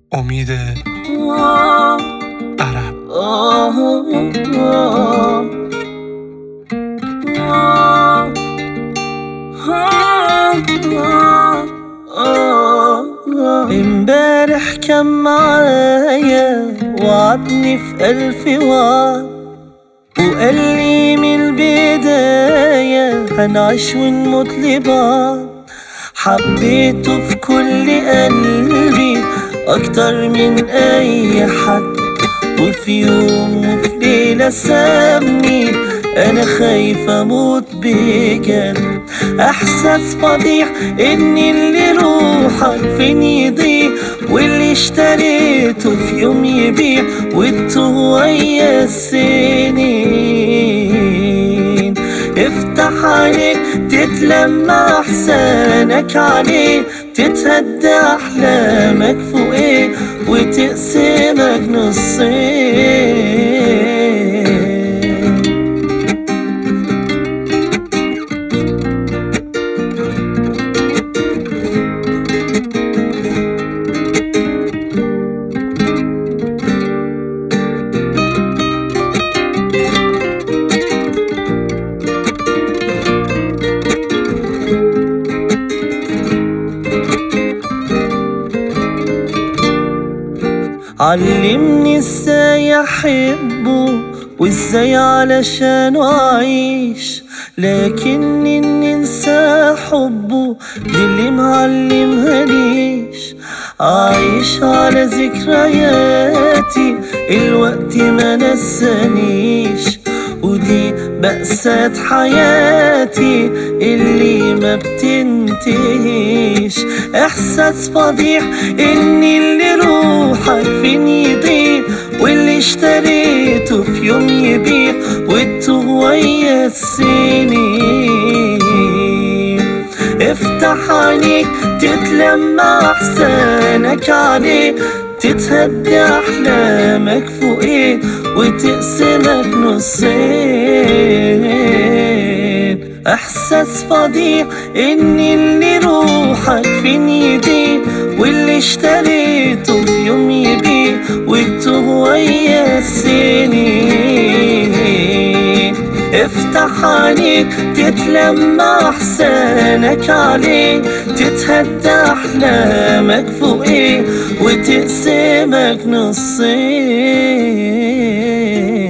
امید عرب امبارح كان معايا وعدني في ألف وعد وقال لي من البداية هنعيش ونموت لبعض حبيته في كل قلبي أكتر من أي حد وفي يوم وفي ليلة سابني أنا خايف أموت بجد إحساس فضيح إن اللي روحك فين يضيع واللي اشتريته في يوم يبيع وانتو ويا السنين افتح عليك تتلمع احسانك عليه تتهدى احلامك فوقيه وتقسمك نصين علمني ازاي احبه وازاي علشان اعيش لكن اني انسى حبه دي اللي معلمهاليش اعيش على ذكرياتي الوقت ما نسانيش ودي مأساة حياتي اللي ما بتنتهيش احساس فضيح ان اللي روحك فين يضيع واللي اشتريته في يوم يبيع وانتو ويا السنين افتح عينيك تتلمع احسانك عليه تتهدى احلامك فوقيه وتقسمك نصين احساس فظيع ان اللي روحك فين يضيع واللي اشتريته في يوم يبيع وانتو ويا السنين افتح عينيك تتلمع احسانك عليه تتهدى احلامك فوقيه وتقسمك نصين